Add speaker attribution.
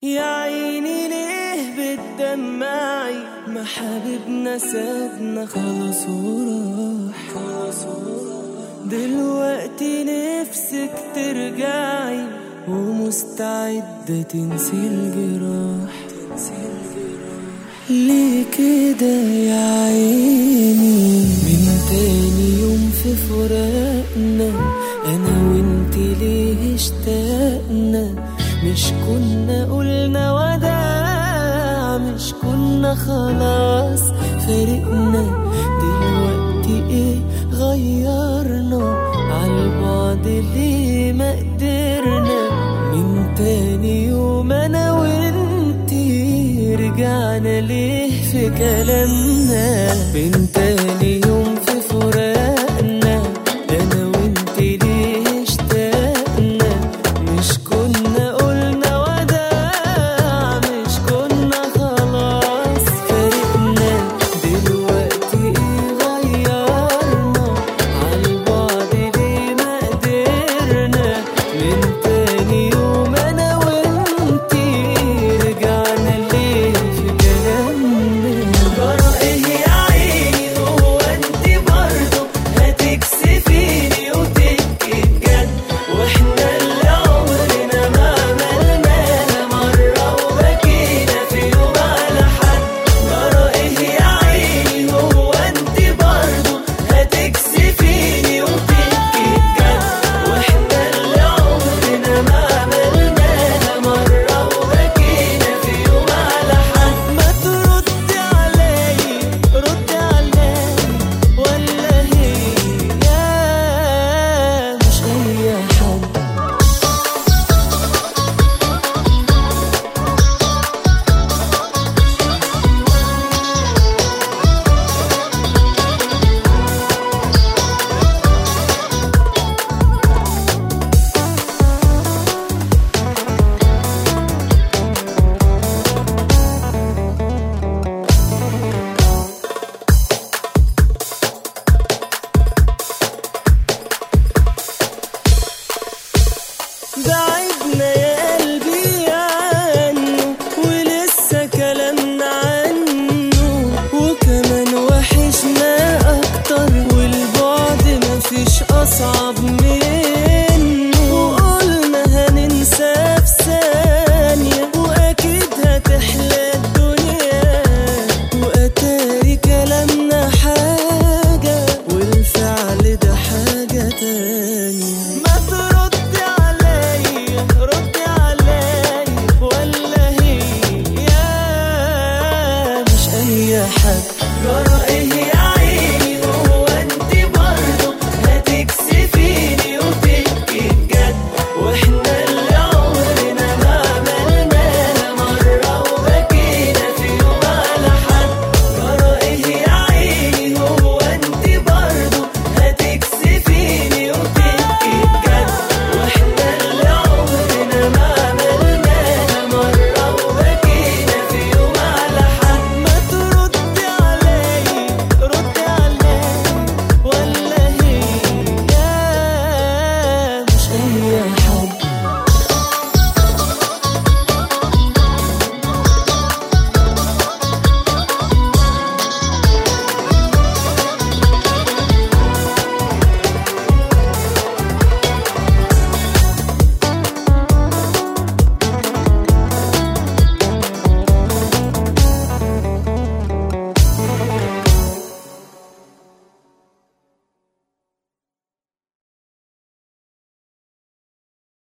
Speaker 1: يا عيني ليه بتدمعي ما حبيبنا سابنا خلاص وراح خلاص وراح دلوقتي نفسك ترجعي ومستعدة تنسي الجراح تنسي الجراح ليه كده يا عيني من تاني يوم في فراقنا انا وانت ليه اشتقنا مش كنا قلنا وداع مش كنا خلاص فرقنا دلوقتي ايه غيرنا عالبعد ليه ما قدرنا من تاني يوم انا وانتي رجعنا ليه في كلامنا من تاني